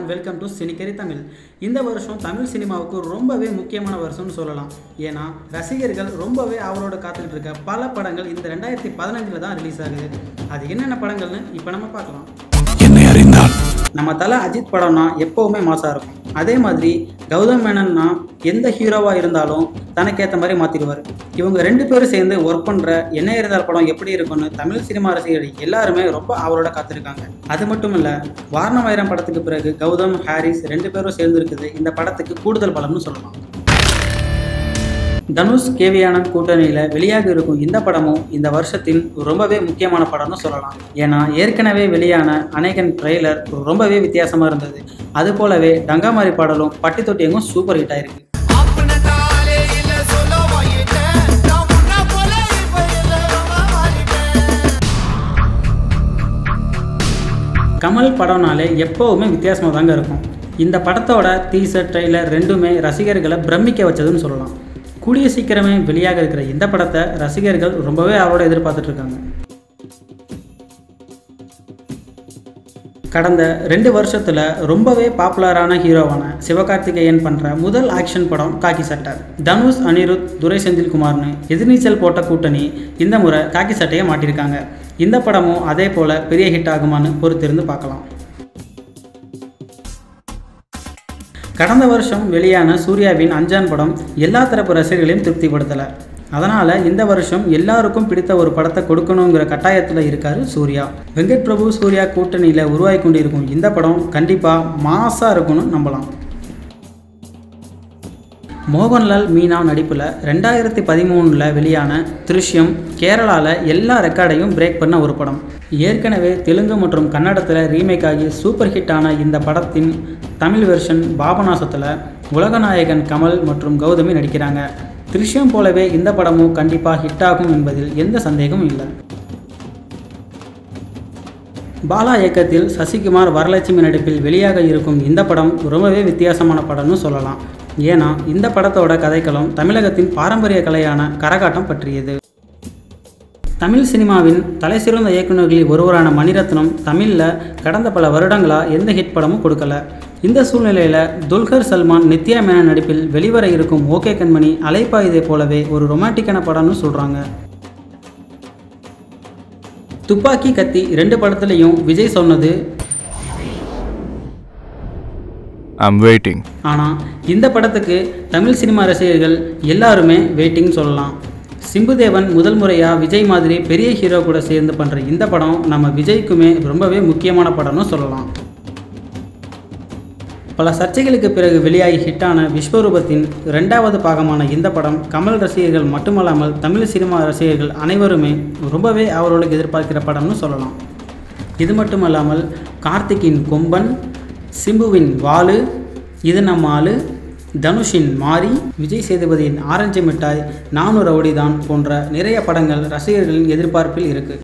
welcome to சினிக்கரி Tamil இந்த வருஷம் தமிழ் சினிமாவுக்கு ரொம்பவே முக்கியமான வருஷம்னு சொல்லலாம் ஏன்னா ரசிகர்கள் ரொம்பவே அவரோட காத்துக்கிட்டு இருக்க பல படங்கள் இந்த ரெண்டாயிரத்தி பதினஞ்சில் தான் ரிலீஸ் ஆகுது அது என்னென்ன படங்கள்னு இப்போ நம்ம பார்க்கலாம் என்னை அறிந்தால் நம்ம தலை அஜித் படம்னா எப்போவுமே மாசாக இருக்கும் அதே மாதிரி கௌதம் மேனன்னா எந்த ஹீரோவாக இருந்தாலும் தனக்கேற்ற மாதிரி மாற்றிடுவார் இவங்க ரெண்டு பேரும் சேர்ந்து ஒர்க் பண்ணுற என்ன இருந்தால் படம் எப்படி இருக்கும்னு தமிழ் சினிமா ரசிகர்கள் எல்லாருமே ரொம்ப அவரோட காத்திருக்காங்க அது மட்டும் இல்லை வாரணமாயிரம் படத்துக்கு பிறகு கௌதம் ஹாரிஸ் ரெண்டு பேரும் சேர்ந்து இருக்குது இந்த படத்துக்கு கூடுதல் பலம்னு சொல்லலாம் தனுஷ் கேவியானந்த் கூட்டணியில் வெளியாக இருக்கும் இந்த படமும் இந்த வருஷத்தின் ரொம்பவே முக்கியமான படம்னு சொல்லலாம் ஏன்னா ஏற்கனவே வெளியான அநேகன் ட்ரெய்லர் ரொம்பவே வித்தியாசமாக இருந்தது அது போலவே டங்காமாரி பாடலும் பட்டி தொட்டியங்கும் சூப்பர் ஹிட் ஆயிருக்கு அப்பன நாளே இல்ல சொல்ல வாங்கிட்டேன் நான் முன்ன போல இப்ப இல்ல ரொம்ப மாறிட்டேன் கமல் படம்னாலே எப்போவுமே வித்தியாசமாக தாங்க இருக்கும் இந்த படத்தோட டீசர் ட்ரெய்லர் ரெண்டுமே ரசிகர்களை பிரமிக்க வச்சதுன்னு சொல்லலாம் கூடிய சீக்கிரமே வெளியாக இருக்கிற இந்த படத்தை ரசிகர்கள் ரொம்பவே அவரோட எதிர்பார்த்துட்டு இருக்காங்க கடந்த ரெண்டு வருஷத்தில் ரொம்பவே பாப்புலரான ஹீரோவான சிவகார்த்திகேயன் பண்ணுற முதல் ஆக்ஷன் படம் காக்கி சட்டை தனுஷ் அனிருத் துரை செந்தில்குமார்னு எதிர்நீச்சல் போட்ட கூட்டணி இந்த முறை காக்கி சட்டையை மாட்டியிருக்காங்க இந்த படமும் அதே போல் பெரிய ஹிட் ஆகுமான்னு பொறுத்திருந்து பார்க்கலாம் கடந்த வருஷம் வெளியான சூர்யாவின் அஞ்சான் படம் எல்லா தரப்பு ரசிகர்களையும் திருப்திப்படுத்தலை அதனால் இந்த வருஷம் எல்லாருக்கும் பிடித்த ஒரு படத்தை கொடுக்கணுங்கிற கட்டாயத்தில் இருக்காரு சூர்யா வெங்கட் பிரபு சூர்யா கூட்டணியில் உருவாகி கொண்டிருக்கும் இந்த படம் கண்டிப்பாக மாசாக இருக்கும்னு நம்பலாம் மோகன்லால் மீனா நடிப்பில் ரெண்டாயிரத்தி பதிமூணில் வெளியான திருஷ்யம் கேரளாவில் எல்லா ரெக்கார்டையும் பிரேக் பண்ண ஒரு படம் ஏற்கனவே தெலுங்கு மற்றும் கன்னடத்தில் ரீமேக் ஆகி சூப்பர் ஹிட் ஆன இந்த படத்தின் தமிழ் வெர்ஷன் பாபநாசத்தில் உலகநாயகன் கமல் மற்றும் கௌதமி நடிக்கிறாங்க திருஷ்யம் போலவே இந்த படமும் கண்டிப்பாக ஹிட் ஆகும் என்பதில் எந்த சந்தேகமும் இல்லை பாலா இயக்கத்தில் சசிகுமார் வரலட்சுமி நடிப்பில் வெளியாக இருக்கும் இந்த படம் ரொம்பவே வித்தியாசமான படம்னு சொல்லலாம் ஏன்னா இந்த படத்தோட கதைக்களம் தமிழகத்தின் பாரம்பரிய கலையான கரகாட்டம் பற்றியது தமிழ் சினிமாவின் தலைசிறந்த இயக்குநர்களில் ஒருவரான மணிரத்னம் தமிழில் கடந்த பல வருடங்களாக எந்த ஹிட் படமும் கொடுக்கல இந்த சூழ்நிலையில் துல்கர் சல்மான் நித்யா மேனன் நடிப்பில் வெளிவர இருக்கும் ஓகே கண்மணி அலைப்பாயுதை போலவே ஒரு ரொமான்டிக்கான படம்னு சொல்கிறாங்க துப்பாக்கி கத்தி ரெண்டு படத்துலையும் விஜய் சொன்னது ஐம் வெயிட்டிங் ஆனால் இந்த படத்துக்கு தமிழ் சினிமா ரசிகர்கள் எல்லாருமே வெயிட்டிங் சொல்லலாம் சிம்புதேவன் முதல் முறையாக விஜய் மாதிரி பெரிய ஹீரோ கூட சேர்ந்து பண்ணுற இந்த படம் நம்ம விஜய்க்குமே ரொம்பவே முக்கியமான படம்னு சொல்லலாம் பல சர்ச்சைகளுக்கு பிறகு வெளியாகி ஹிட்டான விஸ்வரூபத்தின் ரெண்டாவது பாகமான இந்த படம் கமல் ரசிகர்கள் மட்டுமல்லாமல் தமிழ் சினிமா ரசிகர்கள் அனைவருமே ரொம்பவே அவரோடு எதிர்பார்க்கிற படம்னு சொல்லலாம் இது மட்டுமல்லாமல் கார்த்திக்கின் கொம்பன் சிம்புவின் வாலு இது நம்ம ஆளு தனுஷின் மாரி விஜய் சேதுபதியின் ஆரஞ்சு மிட்டாய் நானூறு ரவுடிதான் போன்ற நிறைய படங்கள் ரசிகர்களின் எதிர்பார்ப்பில் இருக்குது